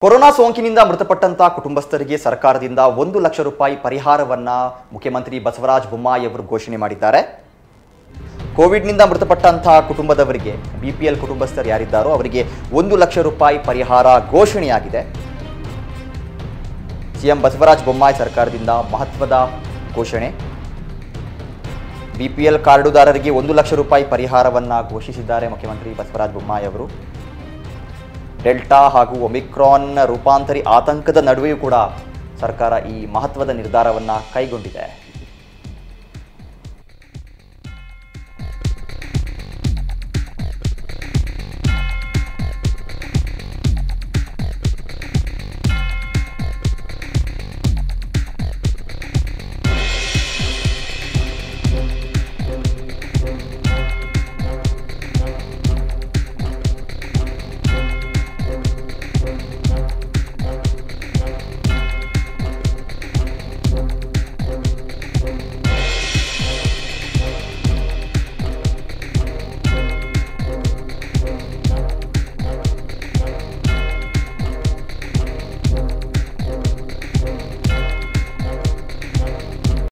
corona ಸೋಂಕಿನಿಂದ ಮೃತಪಟ್ಟಂತ ಕುಟುಂಬಸ್ಥರಿಗೆ ಸರ್ಕಾರದಿಂದ ಒಂದು ಲಕ್ಷ ರೂಪಾಯಿ ಪರಿಹಾರವನ್ನ ಮುಖ್ಯಮಂತ್ರಿ ಬಸವರಾಜ ಬೊಮ್ಮಾಯಿ ಅವರು ಘೋಷಣೆ ಮಾಡಿದ್ದಾರೆ ಕೋವಿಡ್ನಿಂದ ಮೃತಪಟ್ಟಂತಹ ಕುಟುಂಬದವರಿಗೆ ಬಿಪಿಎಲ್ ಕುಟುಂಬಸ್ಥರು ಯಾರಿದ್ದಾರೋ ಅವರಿಗೆ ಒಂದು ಲಕ್ಷ ರೂಪಾಯಿ ಪರಿಹಾರ ಘೋಷಣೆಯಾಗಿದೆ ಸಿಎಂ ಬಸವರಾಜ ಬೊಮ್ಮಾಯಿ ಸರ್ಕಾರದಿಂದ ಮಹತ್ವದ ಘೋಷಣೆ ಬಿಪಿಎಲ್ ಕಾರ್ಡುದಾರರಿಗೆ ಒಂದು ಲಕ್ಷ ರೂಪಾಯಿ ಪರಿಹಾರವನ್ನ ಘೋಷಿಸಿದ್ದಾರೆ ಮುಖ್ಯಮಂತ್ರಿ ಬಸವರಾಜ ಬೊಮ್ಮಾಯಿ ಅವರು ಡೆಲ್ಟಾ ಹಾಗೂ ಒಮಿಕ್ರಾನ್ ರೂಪಾಂತರಿ ಆತಂಕದ ನಡುವೆಯೂ ಕೂಡ ಸರ್ಕಾರ ಈ ಮಹತ್ವದ ನಿರ್ಧಾರವನ್ನು ಕೈಗೊಂಡಿದೆ